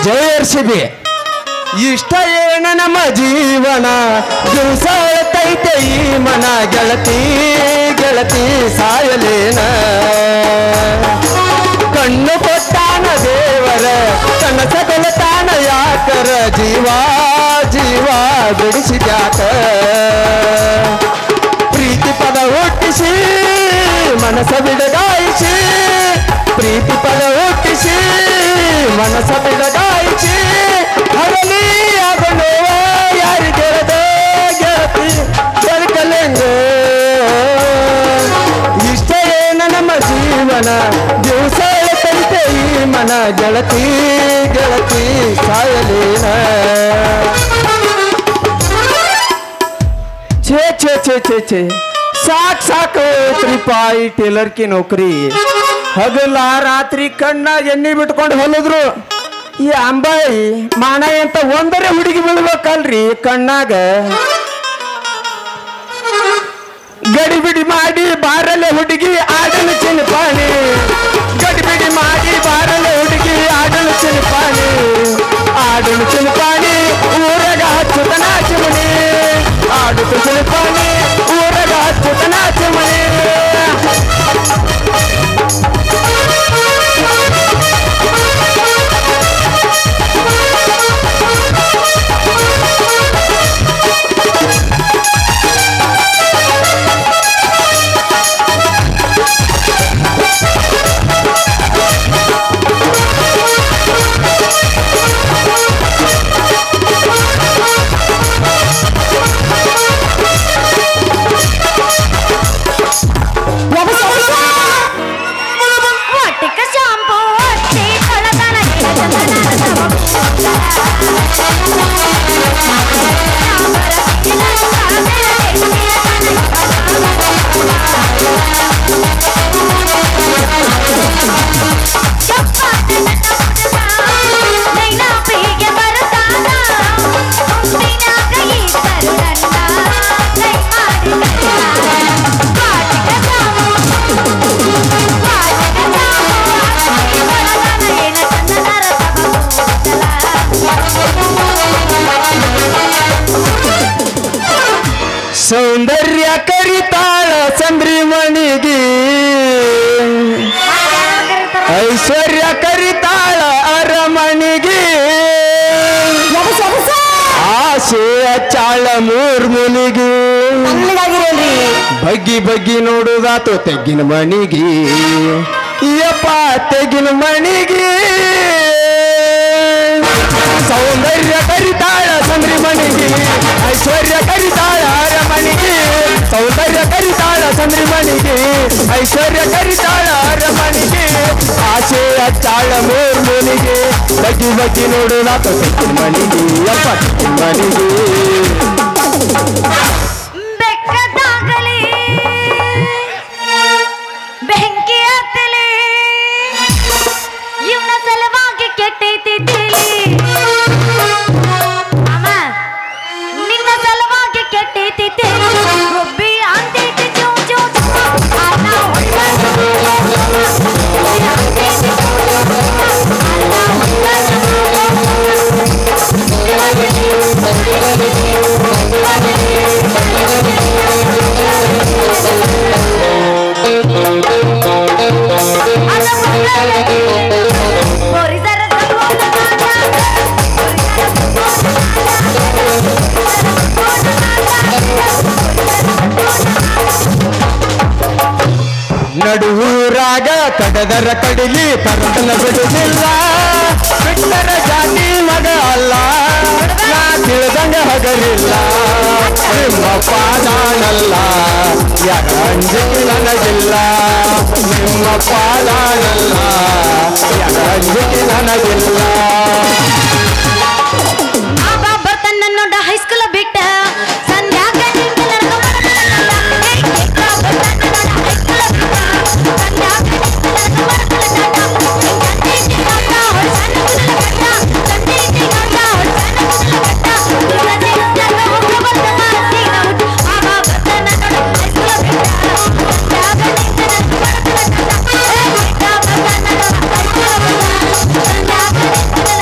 ಜಯರ್ಸಿಬಿ ಇಷ್ಟ ಏನ ನಮ್ಮ ಜೀವನ ದಿವಸ ತೈತೆ ಈ ಮನ ಗೆಳತಿ ಗೆಳತಿ ಸಾಯಲೇನ ಕಣ್ಣು ಕೊಟ್ಟಾನ ದೇವರ ಕನಸ ಕೊಲತಾನ ಯಾಕರ ಜೀವ ಜೀವ ಬಿಡಿಸಿದ್ಯಾಕ ಪ್ರೀತಿ ಪದ ಹುಟ್ಟಿಸಿ ಮನಸ ಬಿಡಗಾಯಿಸಿ ಪ್ರೀತಿ ಪದ ಹುಟ್ಟಿಸಿ ಮನಸ ಬಿಡಗಾಯಿಸಿ ಹರಲಿ ಅದನ್ನುವ ಯಾರಿಗೆರದ ಗೆಳತಿ ಬೆಳಕಲೆಂಗ ಇಷ್ಟ ಏನ ನಮ್ಮ ಜೀವನ ದಿವಸ ಕಲಿತೆ ಈ ಮನ ಗೆಳತಿ ಗೆಳತಿ ಸಾಯಲೇನ छे छे छे छे छे ಸಾಕ್ ಸಾಕು ತ್ರಿಪಾಯಿ ಟೇಲರ್ ಕಿ ನೌಕರಿ ಹಗಲ ರಾತ್ರಿ ಕಣ್ಣಾಗ ಎಣ್ಣೆ ಬಿಟ್ಕೊಂಡು ಹೊಲಿದ್ರು ಈ ಅಂಬಾಯಿ ಮಾನ ಅಂತ ಒಂದರೆ ಹುಡುಗಿ ಬೀಳ್ಬೇಕಲ್ರಿ ಕಣ್ಣಾಗ ಗಡಿಬಿಡಿ ಮಾಡಿ ಬಾರಲೆ ಹುಡುಗಿ ಆಡಲು ಚಿನ್ಪಾಣಿ ಗಡಿಬಿಡಿ ಮಾಡಿ ಬಾರಲೆ ಹುಡುಗಿ ಆಡಲು ಚಿನ್ಪಾಣಿ ಆಡಲು ಚಿನ್ಪಾಣಿ ಊರಗ ಹಚ್ಚುತನ ಚಿಮಣಿ ಆಡುತ್ತ ಚಿನ್ಪಾಣಿ ಊರಗ ಹಚ್ಚುತನ ಚಿಮಣಿ ಒಟ್ಟಿಕ ಶಾಂಪೂ ಹಚ್ಚಿ ತೊಳೆದನ ಪ್ರೀಗೆ ಬರುತ್ತಾನ ಮುಂದಿನ ಕೈ ತರುಣನ್ನ ಕೈ ಮಾಡಿ ಪಾಟಿಕ ಶಾಂಪೂ ಸೌಂದರ್ಯ ಕರಿತಾಳ ಚಂದ್ರಿ ಮಣಿಗಿ ಐಶ್ವರ್ಯ ಕರಿತಾಳ ಅರಮಣಿಗೆ ಆಸೆ ಚಾಳ ಮೂರ್ ಮುನಿಗೆ ಬಗ್ಗಿ ಬಗ್ಗಿ ನೋಡುದಾತು ತೆಗ್ಗಿನ ಮಣಿಗೆ ಯಪ್ಪ ತೆಗ್ಗಿನ ಮಣಿಗೆ ಸೌಂದರ್ಯ ಕರಿತಾಳ ಚಂದ್ರಿ ಮಣಿಗೆ ಐಶ್ವರ್ಯ ಕರಿತಾಳ ಅರಮಣಿಗೆ ಸೌಂದರ್ಯ ಕರಿತಾಳ ಚಂದ್ರಿ ಮಣಿಗೆ ಐಶ್ವರ್ಯ ಕರಿತಾಳ ಅರಮಣಿಗೆ ಆಸೆ ಚಾಳ ಮೂರ್ ಮುನಿಗೆ ಬಗ್ಗಿ ಬಗ್ಗಿ ನೋಡುದಾತು ತೆಗ್ಗಿನ ಮಣಿಗೆ ಯಪ್ಪ ತೆಗ್ಗಿನ ಮಣಿಗೆ ಬೆಕ್ಕದಾಗಲಿ ಬೆಂಕಿ ಹತ್ತಲಿ ಇವನ ಸಲುವಾಗಿ ಕೆಟ್ಟೈತಿ ತಿಳಿ ಅಮ್ಮ ನಿನ್ನ ಸಲುವಾಗಿ ಕೆಟ್ಟೈತಿ ತಿಳಿ ಗುಬ್ಬಿ ಅಂತೈತಿ ಜೋ ಜೋ ಜೋ. ಅಣ್ಣ ಪೊರಿಸರ ನಡುವೂರಾಗ ಕಡದರ ಕಡಿಲಿ ತರತನ ಬಿಡುದಿಲ್ಲ ಬಿಟ್ಟರ ಜಾತಿ ಮಗ ಅಲ್ಲ ನಾ ತಿಳಿದಂಗ ಹಗರಿಲ್ಲ ನಿಮ್ಮ ಪಾದಾನಲ್ಲ ಯಾರ ಅಂಜಿಕೆ ನನಗಿಲ್ಲ ನಿಮ್ಮ ಪಾದಾನಲ್ಲ ಯಾರ ಅಂಜಿಕೆ ನನಗಿಲ್ಲ ಆಗ ಬರ್ತಾನ ನೋಡ ಹೈಸ್ಕೂಲ್ ಬಿಟ್ಟ ಸಂಧ್ಯಾಗ ನಿಂತ ನಡ್ಕ ಮಾಡ್ತಾನಲ್ಲ. ಏ, ಕೇಕ ಬರ್ತಾನ ನೋಡ ಹೈಸ್ಕೂಲ್ ಬಿಟ್ಟ. ಸಂಧ್ಯಾಗ ನಿಂತ ನಡ್ಕ ಮಾಡ್ತಾನಲ್ಲ. ತಂದೈತಿ ಗಂಡ ಹೊಡ್ಸಾನ ಕುದಲ ಗಂಡ. ತಂದೈತಿ ಗಂಡ ಹೊಡ್ಸಾನ ಕುದಲ ಗಂಡ. ದಿನ ದಿನದಾಗ ಹೋಗ ಬರ್ತಾನ ಸೀನ ಹುಟ್ಟು. ಆಗ ಬರ್ತಾನ ನೋಡ ಹೈಸ್ಕೂಲ್ ಬಿಟ್ಟ. ಸಂಧ್ಯಾಗ ನಿಂತ ನಡ್ಕ ಮಾಡ್ತಾನಲ್ಲ. ಏ, ಕೇಕ ಬರ್ತಾನ ನೋಡ ಹೈಸ್ಕೂಲ್ ಬಿಟ್ಟ. ಸಂಧ್ಯಾಗ ನಿಂತ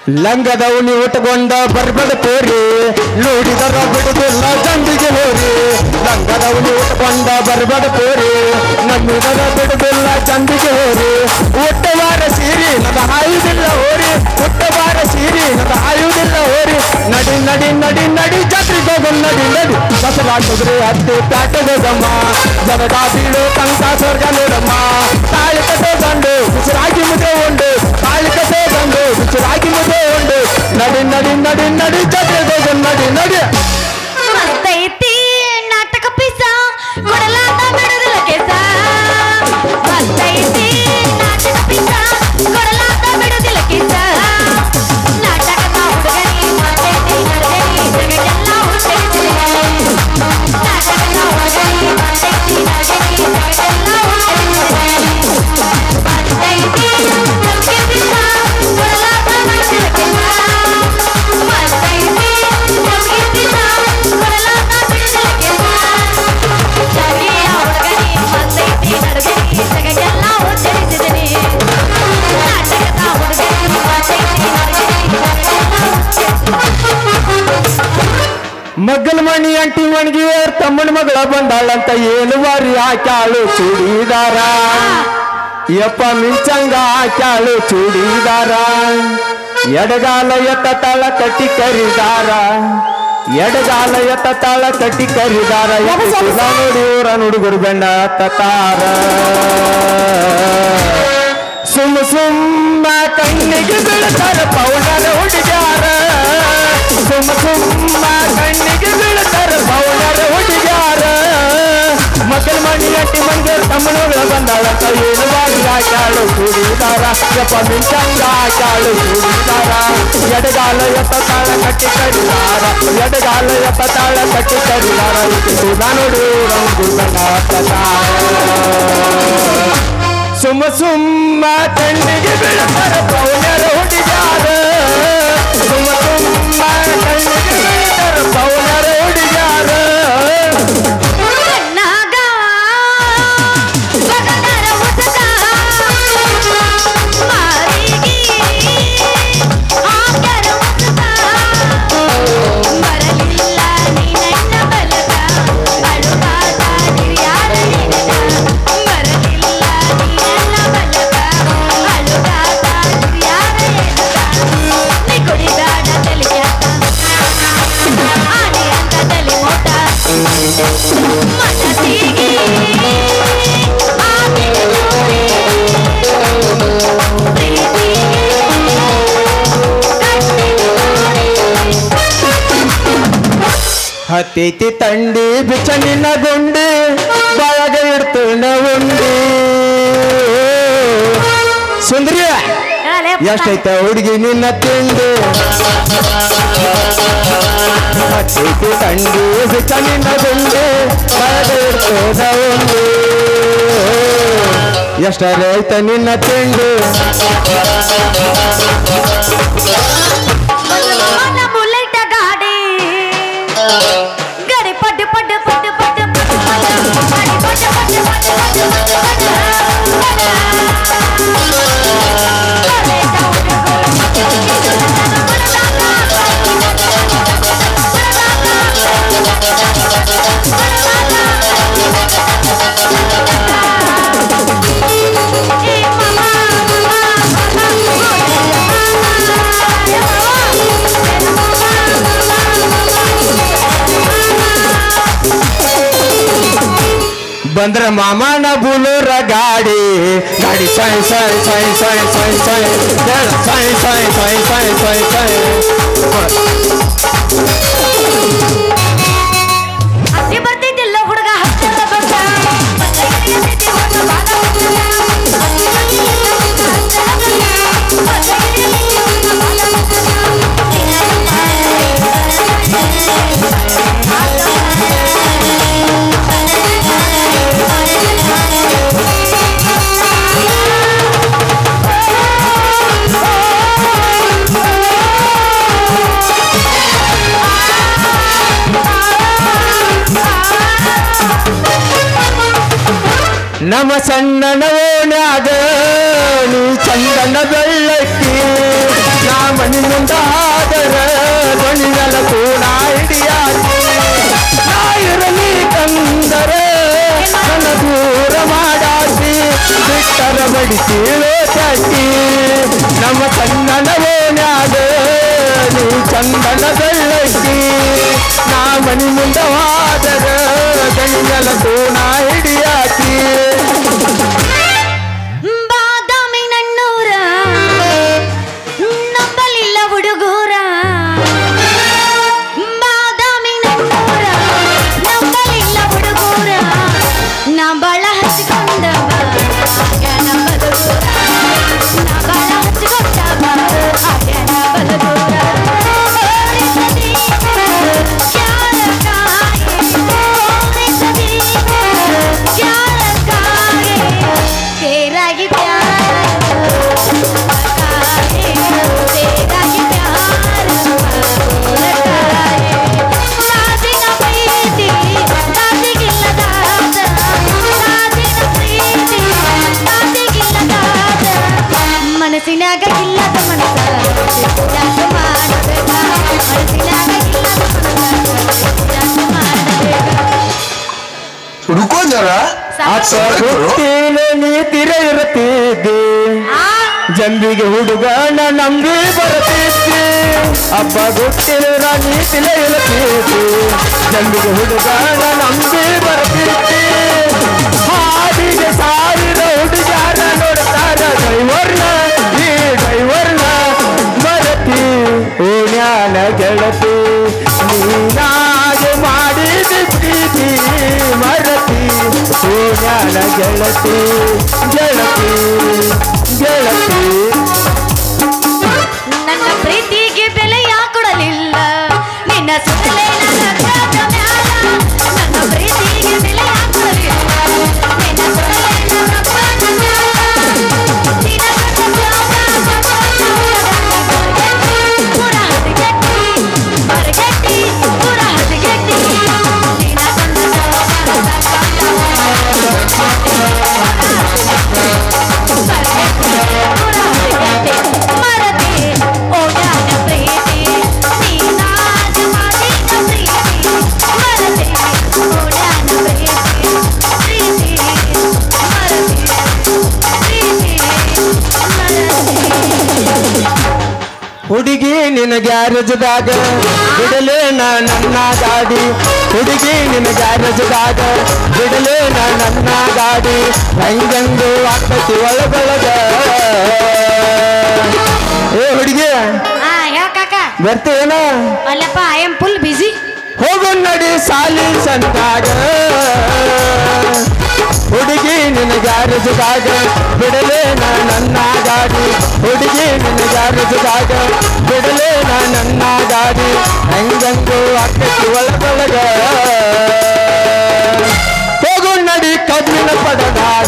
ಲಂಗದವನಿ ಉಟ್ಕೊಂಡ ಬರ್ಬಡ ತೋರಿ ನೋಡಿದರ ಬಿಡುದಿಲ್ಲ ಜಂಬಿಗೆ ಹೋರಿ ಲಂಗದವನಿ ಉಟ್ಕೊಂಡ ಬರ್ಬಡ ತೋರಿ ನಂಬಿದರ ಬಿಡುದಿಲ್ಲ ಜಂಬಿಗೆ ಹೋರಿ ಉಟ್ಟವಾರ ಸೀರಿ ನದ ಹಾಯುವುದಿಲ್ಲ ಹೋರಿ ಉಟ್ಟವಾರ ಸೀರಿ ನದ ಹಾಯುವುದಿಲ್ಲ ಹೋರಿ ನಡಿ ನಡಿ ನಡಿ ನಡಿ ಜಾತ್ರೆಗೆ ಹೋಗು ನಡಿ ನಡಿ ಬಸಲಾಟದ್ರಿ ಹತ್ತಿ ಪ್ಯಾಟಗೋಗಮ್ಮ ಜಗದ ಬೀಳು ತಂಕ ಸ್ವರ್ಗ ನೋಡಮ್ಮ ತಾಳಿ ಕಟ್ಟೋ ಗಂಡು ಬಿಸಿರಾಗಿ ಮುದೆ ಉಂಡು ತಾಳಿ ಕಟ್ಟೋ ಗಂಡು ಬಿಸಿರಾಗಿ ಮುದೆ ಉಂಡು ನಡಿ ನಡಿ ನಡಿ ನಡಿ ಜಾತ್ರೆಗೆ ಹೋಗು ನಡಿ ನಡಿ ಮಸ್ತೈತಿ ನಾಟಕ ಪಿಸ ಕೊಡಲಾದ ಬಿಡುದಿಲ್ಲ ಕೆಸ ಮಸ್ತೈತಿ ನಾಟಕ ಪಿಸ ಕೊಡಲಾದ ಬಿಡುದಿಲ್ಲ ಕೆಸ ನಾಟಕದ ಹುಡುಗನಿ ಮಾತೈತಿ ನಡಗನಿ ಜಗಕ್ಕೆಲ್ಲ ಹುಟ್ಟೈತಿ ನಾಟಕದ ಹುಡುಗನಿ ಮಾತೈತಿ ನಡಗನಿ ಜಗಕ್ಕೆಲ್ಲ ಹುಟ್ಟೈತಿ ಮಸ್ತೈತಿ ನಮ್ಗೆ ಪಿಸ ಕೊಡಲಾದ ಬಿಡುದಿಲ್ಲ ಕೆಸ ಮಸ್ತೈತಿ ನಮ್ಗೆ ಪಿಸ ಕೊಡಲಾದ ಬಿಡುದಿಲ್ಲ ಕೆಸ ಜಾಗಿಯ ಹುಡುಗನಿ ಮಾತೈತಿ ನಡಗನಿ ಜಗಕ್ಕೆಲ್ಲ ಹುಟ್ಟೈತಿದನಿ ನಾಟಕದ ಹುಡುಗನಿ ಮಾತೈತಿ ನಡಗನಿ ಮಗ್ಗಲ ಮಣಿ ಅಂಟಿ ಮಣಿಗೆಯರ್ ತಮ್ಮನ ಮಗಳ ಬಂದಾಳಂತ ಏನು ಬಾರಿ ಹಾಕ್ಯಾಳು ಚೂಡಿದಾರ ಯಪ್ಪ ಮಿಂಚಂಗ ಹಾಕ್ಯಾಳು ಚೂಡಿದಾರ ಎಡಗಾಲ ಎತ್ತ ತಾಳ ಕಟ್ಟಿ ಕರಿದಾರ ಎಡಗಾಲ ಎತ್ತ ತಾಳ ಕಟ್ಟಿ ಕರಿದಾರ ಎತ್ತಿ ಕುಲ ನೋಡಿ ಊರ ನುಡುಗರು ಬೆಂಡ ತತಾರ ಸುಮ್ಮ ಸುಮ್ಮ ಕಣ್ಣಿಗೆ ಬೀಳ್ತಾರ ಪೌಡರ್ ಹುಡುಗ್ಯಾರ ಸುಮ್ಮ ಸುಮ್ಮ ಕಣ್ಣಿಗೆ ಬೀಳ್ತಾರ ಪೌಡರ್ ಹುಡುಗ್ಯಾರ ಮಕ್ಕಳ ಮಣಿ ಅಟ್ಟಿ ಮಂದಿರ ತಮ್ಮನಗಳ ಬಂದಾಳ ಏನು ಬಾಗಿ ಹಾಕ್ಯಾಳು ಚೂಡಿದಾರ ಯಪ್ಪ ಮಿಂಚಂಗ ಹಾಕ್ಯಾಳು ಚೂಡಿದಾರ ಎಡಗಾಲ ಎತ್ತ ತಾಳ ಕಟ್ಟಿ ಕಡಿದಾರ ಎಡಗಾಲ ಎತ್ತ ತಾಳ ಕಟ್ಟಿ ಕಡಿದಾರ ಸುಧ ನೋಡು ರಂಗು ಬಂದ ಸುಮ್ಮ ಸುಮ್ಮ ಕಣ್ಣಿಗೆ ಬೀಳ್ತಾರ ಪೌನರ ಹುಡುಗ್ಯಾರ ಸುಮ್ಮ ಸುಮ್ಮ ಕಣ್ಣಿಗೆ ಬೀಳ್ತಾರ ಪೌನರ ಹುಡುಗ್ಯಾರ ಕಣ್ಣಾಗ ಬಗದರ ಹುಡುಗ ಮಾರಿಗೆ ಹಾಕ್ಯರ ಹುಡುಗ ಬರಲಿಲ್ಲ ನೀ ನನ್ನ ಬಲಗ ಅಳುಗಾದ ಹಿರಿಯಾರ ನಿನಗ ಬರಲಿಲ್ಲ ನೀ ನನ್ನ ಬಲಗ ಅಳುಗಾದ ಹಿರಿಯಾರ ನಿನಗ ನೀ ಕುಡಿದಾಡ ತಲೆಯಾತ ಆನೆ ಅಂತ ತಲೆ ಮೋಟ ಮನಸ್ಸಿಗೆ ಆಕೆಯ ಜೋಡಿ ಪ್ರೀತಿಗೆ ಹತ್ತೈತಿ ತಂಡಿ ಬಿಚ್ಚ ನಿನ್ನ ಗುಂಡಿ ಬಾಯಾಗ ಇಡ್ತೇನ ಉಂಡಿ ಸುಂದ್ರಿ ಎಷ್ಟೈತ ಹುಡುಗಿ ನಿನ್ನ ತಿಂಡಿ ಹತ್ತೈತಿ ತಂಡಿ ಬಿಚ್ಚ ನಿನ್ನ ಗುಂಡಿ ಬಾಯಾಗ ಇಡ್ತೇನ ಉಂಡಿ ಎಷ್ಟರೈತ ನಿನ್ನ ತಿಂಡಿ ಮನ ಬುಲೆಟ್ ಗಾಡಿ ಗಡಿ ಪಡ್ ಪಡ್ ಪಡ್ ಪಡ್ ಪಡ್ ಪಡ್ ಗಾಡಿ ಪಡ್ ಪಡ್ ಪಡ್ ಪಡ್ ಪಡ್ ಬಂದ್ರ ಮಾಮನ ಬುಲೂರ ಗಾಡಿ ಗಾಡಿ ಸಾಯ್ ಸಾಯ್ ಸಾಯ್ ಸಾಯ್ ಸಾಯ್ ಸಾಯ್ ಹೇಳ ಸಾಯ್ ಸಾಯ್ ಸಾಯ್ ಸಾಯ್ ಸಾಯ್ ಸಾಯ್ ಹತ್ತಿ ಬರ್ತೈತಿಲ್ಲ ಹುಡುಗ ಹತ್ತದ ಬರ್ತ ಬರ್ತೈತಿ ಹುಡುಗ ಬಾಲ ಹುಡುಗ ಹತ್ತಿ ಬರ್ತೈತಿಲ್ಲ ಹುಡುಗ ಹತ್ತದ ಬರ್ತ ಬರ್ತೈತಿ ಹುಡುಗ ಬಾಲ ನಮ್ಮ ಸಣ್ಣನ ಓಣ್ಯಾಗ ನೀ ಚಂದನ ಬೆಳ್ಳಕ್ಕಿ ನಾ ಮಣ್ಣಿನ ದೂರ ಮಾಡಾಸಿ ಬಿಟ್ಟರ ಬಡಿಸಿಳೋ ಚಟ್ಟಿ ನಮ್ಮ ಚಂದನ ಓಣ್ಯಾಗ ನೀ ಚಂದನ ಬೆಳ್ಳಟ್ಟಿ ನಾ ಮನಿ ಮುಂದವಾದರ ಗಣಿಗಳ ತೋಣ ಹಿಡಿಯಾತಿ ಬಾದಾಮಿ ನನ್ನೂರ ನಂಬಲಿಲ್ಲ ಹುಡುಗೂರ ಬಾದಾಮಿ ನನ್ನೂರ ನಂಬಲಿಲ್ಲ ಹುಡುಗೂರ ನಾ ಬಾಳ ಹಚ್ಕೊಂಡವ ಆಗ್ಯಾನ ಬಲದೂರ ನಾ ಬಾಳ ಹಚ್ಕೊಂಡವ ಆಗ್ಯಾನ ಬಲದೂರ ಓಡಿಸದಿ ಕ್ಯಾರ ಕಾಯೆ ಓಡಿಸದಿ ಕ್ಯಾರ ಕಾಯೆ तेराही प्यार लगाए तेराही प्यार लगाए ಸಾಧಿನ ಪ್ರೀತಿ ಸಾಧಿಗಿಲ್ಲದಾದ ಸಾಧಿನ ಪ್ರೀತಿ ಸಾಧಿಗಿಲ್ಲದಾದ ಮನಸ್ಸಿನಾಗ ಇಲ್ಲದ ಮನಸ್ಸ ಜಾತ ಮಾಡಬೇಕ ಮನಸ್ಸಿನಾಗ ಇಲ್ಲದ ಮನಸ್ಸ ಜಾತ ಮಾಡಬೇಕ रुको जरा ಅತ್ತ ಹುಟ್ಟಿನ ನೀ ತಿರ ಇರ್ತಿದ್ದೆ ಆ ಜಂಬಿಗೆ ಹುಡುಗನ ನಂಬಿ ಬರ್ತಿದ್ದೆ ಅಪ್ಪ ಗೊತ್ತಿಲ್ಲ ನೀ ತಿಲ ಇರ್ತಿದ್ದೆ ಜಂಬಿಗೆ ಹುಡುಗನ ನಂಬಿ ಬರ್ತಿದ್ದೆ ಹಾಡಿಗೆ ಸಾವಿರ ಹುಡುಗಾರ ನೋಡ್ತಾರ ಡ್ರೈವರ್ನ ಈ ಡ್ರೈವರ್ನ ಮರತಿ ಓಣ್ಯಾನ ಗೆಳತಿ ನೀನಾಗೆ ಮಾಡಿದ ಪ್ರೀತಿ ಮರತಿ ಓಣ್ಯಾನ ಗೆಳತಿ ಗೆಳತಿ ಗೆಳತಿ ನನ್ನ ಪ್ರೀತಿಗೆ ಬೆಲೆಯ ಕೊಡಲಿಲ್ಲ ನಿನ್ನ ಸುತ್ತಲೇ ನನ್ನ ಕಾದ ಮ್ಯಾಲ ನನ್ನ ಪ್ರೀತಿಗೆ ಬೆಲೆಯ ಕೊಡಲಿಲ್ಲ ನಿನ್ನ ಸುತ್ತಲೇ ನನ್ನ ಕಾದ ಮ್ಯಾಲ ನಿನ್ನ ಕಣ್ಣ ಪುರ ಹದಗೆಟ್ಟಿ ಬರಗೆಟ್ಟಿ ಪುರ ಹದಗೆಟ್ಟಿ ನಿನ್ನ ಕಣ್ಣ ಮರತೆ ಓಡಾಡ ಪ್ರೀತಿ ನೀನಾದ ಮಾತಿನ ಪ್ರೀತಿ ಮರತೆ ಓಡಾಡ ಪ್ರೀತಿ ಪ್ರೀತಿ ಮರತೆ ಪ್ರೀತಿ ಮರತೆ ಹುಡುಗಿ ನಿನ್ನ ಗ್ಯಾರೇಜ್ದಾಗ ಬಿಡಲೇ ನಾ ನನ್ನ ಗಾಡಿ ಹುಡುಗಿ ನಿನ್ನ ಗ್ಯಾರೇಜ್ದಾಗ ಬಿಡಲೇ ನಾ ನನ್ನ ಗಾಡಿ ಹೆಂಗಂದು ಆಕತಿ ಒಳಗೊಳಗ ಏ ಹುಡುಗಿ ಹಾ ಯಾವ ಕಾಕ ಬರ್ತೇನ ಅಲ್ಲಪ್ಪ ಐ ಆಮ್ ಫುಲ್ ಬಿಸಿ ಹೋಗು ನಡಿ ಸಾಲಿ ಸಂತಾಗ ಹುಡುಗಿ ನಿನ್ನ ಗ್ಯಾರೇಜ್ದಾಗ ಬಿಡಲೇ ನಾ ನನ್ನ ಗಾಡಿ ಹುಡುಗಿ ನಿನ್ನ ಗ್ಯಾರೇಜ್ದಾಗ ಬಿಡಲೇ ನಾ ನನ್ನ ಗಾಡಿ ಹೆಂಗಂದು ಅಕ್ಕಿ ಒಳಗೊಳಗ ಹೋಗು ನಡಿ ಕಬ್ಬಿನ ಪಡದಾಗ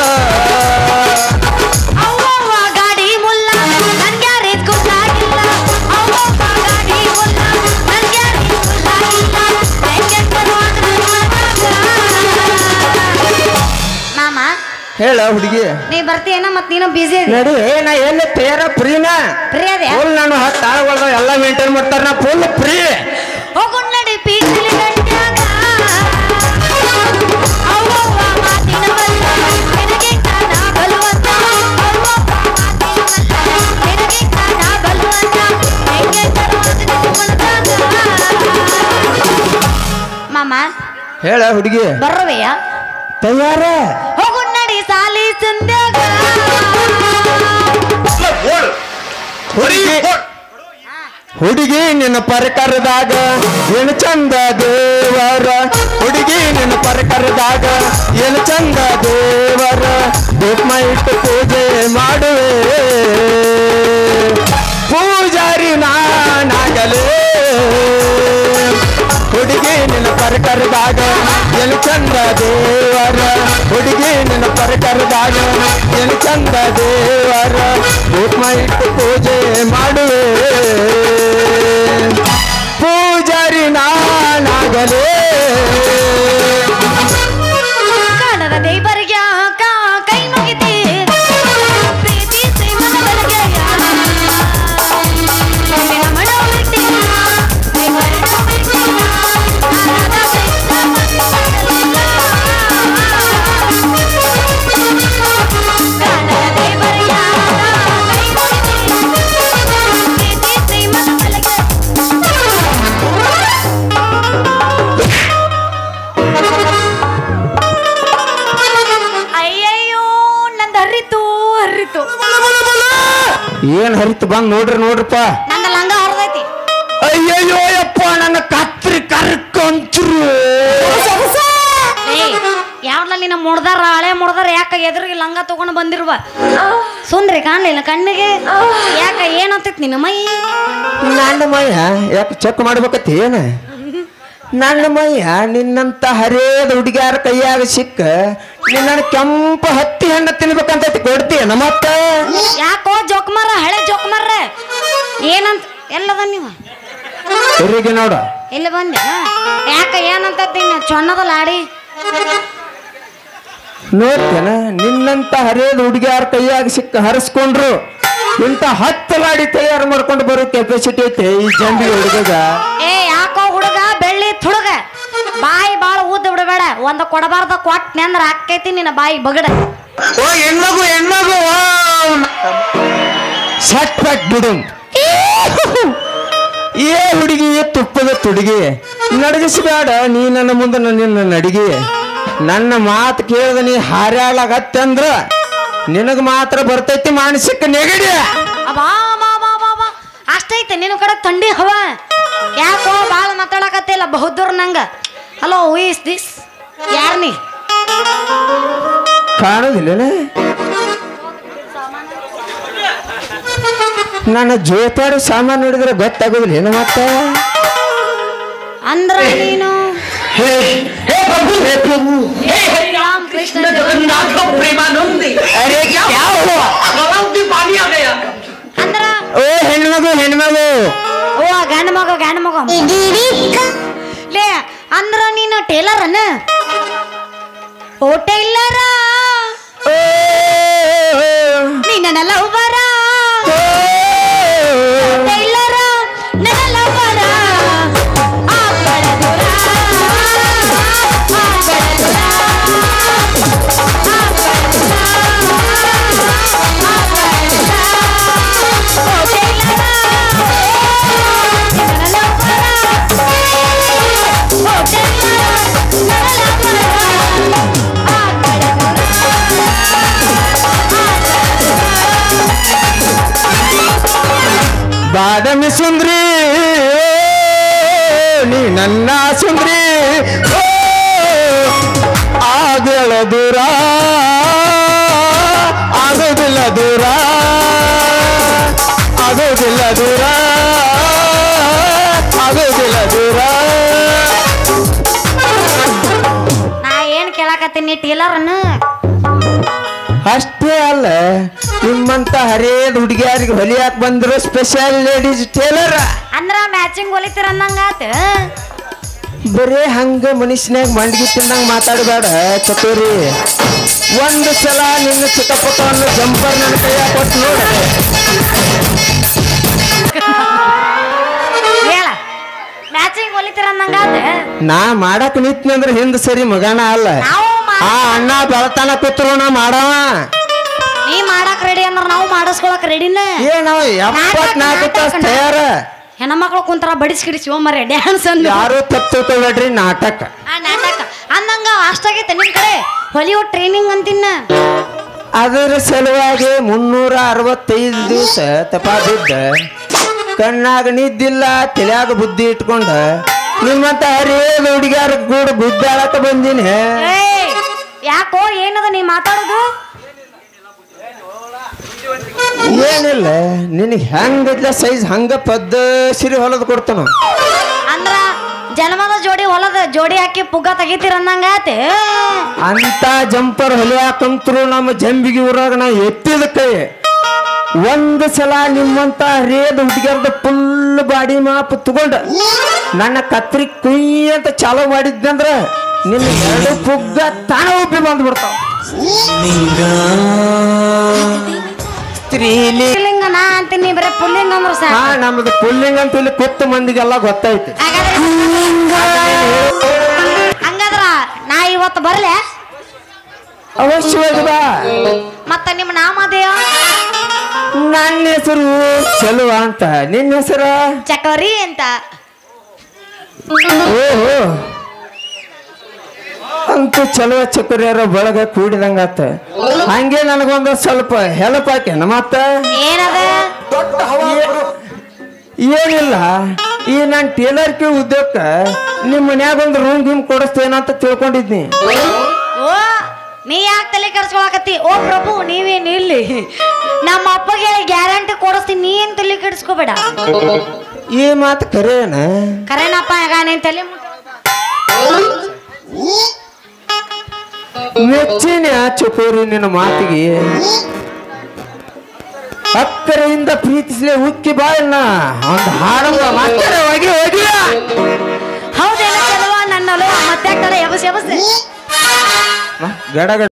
ಅವ್ವವ್ವ ಗಾಡಿ ಮುಲ್ಲ ನನ್ಗ್ಯಾರೇ ಗೊತ್ತಾಗಿಲ್ಲ ಅವ್ವವ್ವ ಗಾಡಿ ಮುಲ್ಲ ನನ್ಗ್ಯಾರೇ ಗೊತ್ತಾಗಿಲ್ಲ ಹೆಂಗೆ ಬರುವಾಗ ಮಾಮ ಹೇಳ ಹುಡುಗಿ ನೀ ಬರ್ತೀಯನ ಮತ್ ನೀನು ಬಿಸಿ ನಡಿ ನಾ ಎಲ್ಲಿ ತೇರ ಫ್ರೀನ ಫ್ರೀ ಅದೇ ಫುಲ್ ನಾನು ಹತ್ತು ಆಳುಗಳ ಎಲ್ಲ ಮೇಂಟೈನ್ ಮಾಡ್ತಾರ ನಾ ಫುಲ್ ಫ್ರೀ ಹೋಗು ನಡಿ ಪೀಸಲಿ ಗಂಟ್ಯಾಗ ಅವ್ವವ್ವ ಮಾತಿನ ಮಲ್ಲ ನಿನಗೆ ಕಾಣ ಬಲವಂತ ಅವ್ವವ್ವ ಮಾತಿನ ಮಲ್ಲ ನಿನಗೆ ಕಾಣ ಬಲವಂತ ಹೆಂಗೆ ಬರುವಾಗ ಮಾಮ ಹೇಳ ಹುಡುಗಿ ಬರ್ರವೆಯ ತಯಾರ ಹೋಗು ನಡಿ ಸಾಲಿ ಸಂದ್ಯಾಗ ಹುಡುಗಿ ಹುಡುಗಿ ನಿನ್ನ ಪರಕರದಾಗ ಏನು ಚಂದ ದೇವರ ಹುಡುಗಿ ನಿನ್ನ ಪರಕರದಾಗ ಏನು ಚಂದ ದೇವರ ದೀಪ ಇಟ್ಟು ಪೂಜೆ ಮಾಡುವೆ ಪೂಜಾರಿ ನಾನಾಗಲೇ ಹುಡುಗಿ ನಿನ್ನ ಪರಕರದಾಗ ಏನು ಚಂದ ದೇವರ ಹುಡುಗಿ ನಿನ್ನ ಪರಕರದಾಗ ಏನು ಚಂದ ದೇವರ ದೀಪ ಇಟ್ಟು ಪೂಜೆ ಮಾಡುವೆ ಪೂಜಾರಿ ನಾನಾಗಲೇ ಕಾಣದ ದೇವರಿಗೆ ಕಾ ಕೈ ಮುಗಿತಿ ಪ್ರೀತಿಸಿ ಮನ ಬಲಗೆಯ ನಿನ್ನ ಮನ ಬಿಟ್ಟಿ ದೇವರನ್ನ ಬಿಟ್ಟಿ ಆರಾಧ ಕೃಷ್ಣ ಏನ್ ಹರಿತು ಬಂದ್ ನೋಡ್ರಿ ನೋಡ್ರಪ್ಪ ನಂದ ಲಂಗ ಹೊರದೈತಿ ಅಯ್ಯಯ್ಯೋ ಯಪ್ಪ ನನ್ನ ಕತ್ರಿ ಕರ್ಕೊಂಚ್ರು ಏ ಯಾವ್ದ ನಿನ್ನ ಮುಡ್ದಾರ ಹಳೆ ಮುಡ್ದಾರ ಯಾಕ ಎದುರಿಗೆ ಲಂಗ ತಗೊಂಡು ಬಂದಿರುವ ಸುಂದ್ರಿ ಕಾಣ್ಲಿಲ್ಲ ಕಣ್ಣಿಗೆ ಯಾಕ ಏನಂತೈತಿ ನಿನ್ನ ಮೈ ನನ್ನ ಮಯ್ಯ ಯಾಕೆ ಚೆಕ್ ಮಾಡ್ಬೇಕತ್ತಿ ಏನ ನನ್ನ ಮಯ್ಯ ನಿನ್ನಂತ ಹರೇದ ಹುಡುಗ್ಯಾರ ಕೈಯಾಗ ಸಿಕ್ಕ ನಿನ್ನ ಕೆಂಪ ಹತ್ತಿ ಹಣ್ಣು ತಿನ್ಬೇಕಂತೈತಿ ಕೊಡ್ತೀಯನ ಮತ್ತ ಯಾಕೋ ಜೋಕ್ಮಾರ ಹಳೆ ಜೋಕ್ಮಾರ ಏನಂತ ಎಲ್ಲದ ನೀವು ತಿರುಗಿ ನೋಡ ಇಲ್ಲಿ ಬಂದೆ ಯಾಕ ಏನಂತ ಚೊನ್ನದಲ್ಲ ಆಡಿ ನೋಡ್ತೇನ ನಿನ್ನಂತ ಹರೇದ ಹುಡುಗ್ಯಾರ ಕೈಯಾಗ ಸಿಕ್ಕ ಹರಿಸ್ಕೊಂಡ್ರು ಇಂತ ಹತ್ತು ಗಾಡಿ ತಯಾರು ಮಾಡ್ಕೊಂಡು ಬರೋ ಕೆಪಾಸಿಟಿ ಐತೆ ಈ ಜಂಬಿ ಹುಡುಗಗ ಏ ಯಾಕೋ ಹುಡುಗ ಬೆಳ್ಳಿ ತುಡುಗ ಬಾಯಿ ಬಾಳ ಊದ್ ಬಿಡಬೇಡ ಒಂದ ಕೊಡಬಾರ್ದ ಕೊಟ್ ಅಂದ್ರ ಆಕೈತಿ ನಿನ್ನ ಬಾಯಿ ಬಗಡ ಓ ಹೆಣ್ಮಗು ಹೆಣ್ಮಗು ಓ ಸಟ್ ಪಟ್ ಬಿಡು ಏ ಹುಡುಗಿ ತುಪ್ಪದ ತುಡುಗಿ ನಡಗಿಸ್ಬೇಡ ನೀ ನನ್ನ ಮುಂದೆ ನಿನ್ನ ನಡಿಗೆ ನನ್ನ ಮಾತು ಕೇಳಿದ ನೀ ಹಾರ್ಯಾಳಾಗತ್ತಂದ್ರ ನಿನಗ ಮಾತ್ರ ಬರ್ತೈತಿ ಮಾನಸಿಕ ನೆಗಡಿ ಅಬಾ ಬಾ ಬಾ ಬಾ ಬಾ ಅಷ್ಟೈತೆ ನಿನ್ನ ಕಡೆ ಥಂಡಿ ಹವ ಯಾಕೋ ಬಾಳ ಮಾತಾಡಕತ್ತಿಲ್ಲ ಬಹುದೂರ್ ನಂಗ ಹಲೋ ಹೂ ಇಸ್ ದಿಸ್ ಯಾರ್ ನೀ ಕಾಣೋದಿಲ್ಲ ನನ್ನ ಜೋತಾಡು ಸಾಮಾನು ನೋಡಿದ್ರೆ ಗೊತ್ತಾಗೋದಿಲ್ಲ ಏನು ಮತ್ತೆ ಅಂದ್ರ ನೀನು ಹೇ ಹೇ ಪ್ರಭು ಹೇ ಪ್ರಭು ಹೇ ರಾಮ್ ಕೃಷ್ಣ जगन्नाथ प्रेमानंदी ಅರೆ ಯಾವ गलाउदी पानी आ गया ಅಂದ್ರ ಓ ಹೆಣ್ಮಗು ಹೆಣ್ಮಗು ಓ ಗಂಡ ಮಗ ಗಂಡ ಮಗ ಲೇ ಅಂದ್ರ ನೀನು ಟೇಲರ್ ಅನ್ನ ಓ ಟೇಲರ ಓ, ನೀ ನನ್ನ ಲವ್ವರ ಓ, ಟೇಲರ ನನ್ನ ಲವ್ವರ ಆ ಕಡೆ ದೂರ ಆ ಕಡೆ ದೂರ ಆ ಕಡೆ ದೂರ ಆ ಕಡೆ ದೂರ ಓ ಟೇಲರ ನನ್ನ ಲವ್ವರ ಓ ಟೇಲರ ನನ್ನ ಲವ್ವರ ಆ ಕಡೆ ದೂರ ಬಾದಾಮಿ ಸುಂದ್ರಿ ನೀ ನನ್ನ ಸುಂದ್ರಿ ಓ, ಆಗಲ ದೂರ ಆಗೋದಿಲ್ಲ ದೂರ ಆಗೋದಿಲ್ಲ ದೂರ ಆಗೋದಿಲ್ಲ ದೂರ ನಾ ಏನ್ ಕೇಳಾಕತ್ತೀನಿ ಟೇಲರ್ ಅನ್ನ ಅಷ್ಟೇ ಅಲ್ಲ ನಿಮ್ಮಂತ ಹರೇದ್ ಹುಡುಗಿಯಾರಿಗೆ ಹೊಲಿಯಾಕ ಬಂದ್ರು ಸ್ಪೆಷಲ್ ಲೇಡೀಸ್ ಟೇಲರ್ ಅಂದ್ರ ಮ್ಯಾಚಿಂಗ್ ಹೊಲಿತೀರ ಅಂದಂಗಾತ ಬರೇ ಹಂಗ ಮನುಷ್ಯನಾಗ ಮಂಡಿಗೆ ತಿಂದಂಗ ಮಾತಾಡಬೇಡ ಚತುರಿ ಒಂದು ಸಲ ನಿನ್ನ ಚಿಕ್ಕಪುಟ್ಟವನ್ನು ಜಂಪರ್ ನನ್ನ ಕೈಯಾಗ ಕೊಟ್ಟು ನೋಡ ಹೇಳ ಮ್ಯಾಚಿಂಗ್ ಹೊಲಿತೀರ ಅಂದಂಗಾತ ನಾ ಮಾಡಕ್ ನಿಂತ್ನಂದ್ರ ಹಿಂದ್ ಸರಿ ಮಗನ ಅಲ್ಲ ನಾವು ಮಾ- ಆ ಅಣ್ಣ ಬೆಳತಾನ ಕೂತ್ರು ನಾ ಮಾಡವ ನೀ ಮಾಡಕ್ ರೆಡಿ ಅಂದ್ರ ನಾವು ಮಾಡಿಸ್ಕೊಳಕ್ ರೆಡಿನ ಏ ನಾವು ಎಪ್ಪತ್ನಾಲ್ಕು ತಾಸ್ ತಯಾರ ಹೆಣ್ಮಕ್ಳು ಕುಂತಾರ ಬಡಿಸ್ ಕಿಡಿಸಿ ಮರೆ ಡ್ಯಾನ್ಸ್ ಅಂದು ಯಾರು ತಪ್ಪು ತಿಳ್ಕೊಬೇಡ್ರಿ ನಾಟಕ ಆ ನಾಟಕ ಅಂದಂಗ ಅಷ್ಟಾಗೈತೆ ನಿಮ್ ಕಡೆ ಹೊಲಿವುಡ್ ಟ್ರೈನಿಂಗ್ ಅಂತಿನ್ನ ಅದರ ಸಲುವಾಗಿ ಮುನ್ನೂರ ಅರವತ್ತೈದು ದಿವಸ ತಪ ಬಿದ್ದ ಕಣ್ಣಾಗ ನಿದ್ದಿಲ್ಲ ತಲ್ಯಾಗ ಬುದ್ಧಿ ಇಟ್ಕೊಂಡ ನಿಮ್ಮಂತ ಹರಿಯದ ಹುಡುಗ್ಯಾರ ಕೂಡ ಬುದ್ಧಿ ಆಳಕ ಬಂದಿನಿ ಏಯ್ ಯಾಕೋ ಏನದ ನೀ ಮಾತಾಡೋದು ಏನಿಲ್ಲ ನಿನಗೆ ಹೆಂಗಿದ್ಲ ಸೈಜ್ ಹಂಗ ಪದ್ದ ಸಿರಿ ಹೊಲದ್ ಕೊಡ್ತಾನ ಅಂದ್ರ ಜನ್ಮದ ಜೋಡಿ ಹೊಲದ ಜೋಡಿ ಹಾಕಿ ಪುಗ್ಗ ತೆಗಿತೀರ ಅಂದಂಗಾತೆ ಅಂತ ಜಂಪರ್ ಹೊಲಿಯಾಕಂತ್ರು ನಮ್ಮ ಜಂಬಿಗೆ ಊರಾಗ ನಾ ಎತ್ತಿದ ಕೈ ಒಂದು ಸಲ ನಿಮ್ಮಂತ ಹರಿಯದ ಹುಡುಗ್ಯಾರ್ದ ಫುಲ್ ಬಾಡಿ ಮಾಪ್ ತಗೊಂಡ ನನ್ನ ಕತ್ರಿ ಕುಯ್ ಅಂತ ಚಾಲೂ ಮಾಡಿದ್ನಂದ್ರ ನಿನ್ನ ಎರಡು ಪುಗ್ಗ ತಾನ ಉಬ್ಬಿ ಬಂದ್ಬಿಡ್ತಾವ ಸ್ತ್ರೀಲಿ ಪುಲ್ಲಿಂಗ ನಾ ಅಂತೀನಿ ಬರೀ ಪುಲ್ಲಿಂಗ ಅಂದ್ರ ಹಾ ಸಾಕು ನಮ್ದು ಪುಲ್ಲಿಂಗ್ ಅಂತ ಇಲ್ಲಿ ಕೂತ ಮಂದಿಗೆಲ್ಲ ಗೊತ್ತೈತಿ ಹಾಗಾದ್ರೆ ಹಂಗಾದ್ರ ನಾ ಇವತ್ತು ಬರ್ಲೆ ಅವಶ್ಯವಾಗಿ ಬಾ ಮತ್ತ ನಿಮ್ಮ ನಾಮದೇಯ ನನ್ನ ಹೆಸರು ಚಲುವ ಅಂತ ನಿನ್ನ ಹೆಸರು ಚಕೋರಿ ಅಂತ ಓಹೋ ಅಂತೂ ಚಲೋ ಚಕರಿಯರ ಬಳಗ ಕೂಡಿದಂಗಾತ ಹಂಗೆ ನನಗೊಂದು ಸ್ವಲ್ಪ ಹೆಲ್ಪ್ ಹಾಕ್ಯಾನ ಮತ್ತ ಏನದ ದೊಡ್ಡ ಹವಾ ಗುರು. ಏನಿಲ್ಲ ಈ ನಾನು ಟೇಲರ್ಗೆ ಉದ್ಯೋಗಕ್ಕೆ ನಿಮ್ಮ ಮನ್ಯಾಗ ಒಂದು ರೂಮ್ ಗಿಮ್ ಕೊಡಿಸ್ತೇನಂತ ತಿಳ್ಕೊಂಡಿದ್ನಿ ಓ ನೀ ಯಾಕೆ ತಲೆ ಕೆಡಿಸ್ಕೊಳಕತ್ತಿ ಓ ಪ್ರಭು ನೀವೇನು ಇಲ್ಲಿ ನಮ್ಮ ಅಪ್ಪಗೆ ಹೇಳಿ ಗ್ಯಾರಂಟಿ ಕೊಡಿಸ್ತೀನಿ ನೀ ಏನ್ ತಲೆ ಕೆಡಿಸ್ಕೋಬೇಡ ಈ ಮಾತು ಕರೇನ ಕರೆನಪ್ಪ ಈಗ ನೀನ್ ತಲೆ ಮುಟ್ಟ ಮೆಚ್ಚಿನ ಚಕೋರಿ ನಿನ್ನ ಮಾತಿಗೆ ಅಕ್ಕರೆಯಿಂದ ಪ್ರೀತಿಸಲೇ ಉಕ್ಕಿ ಬಾಳಣ್ಣ ಒಂದು ಹಾಡಂಗ ಮಾಸ್ತರ ಹೋಗಿ ಹೋಗಿ ಹೌದೇನ ಕೆಲವ ನನ್ನಲು ಮತ್ತೆ ಎಬಸ್ ಎಬಸ್ ಗಡ ಗಡ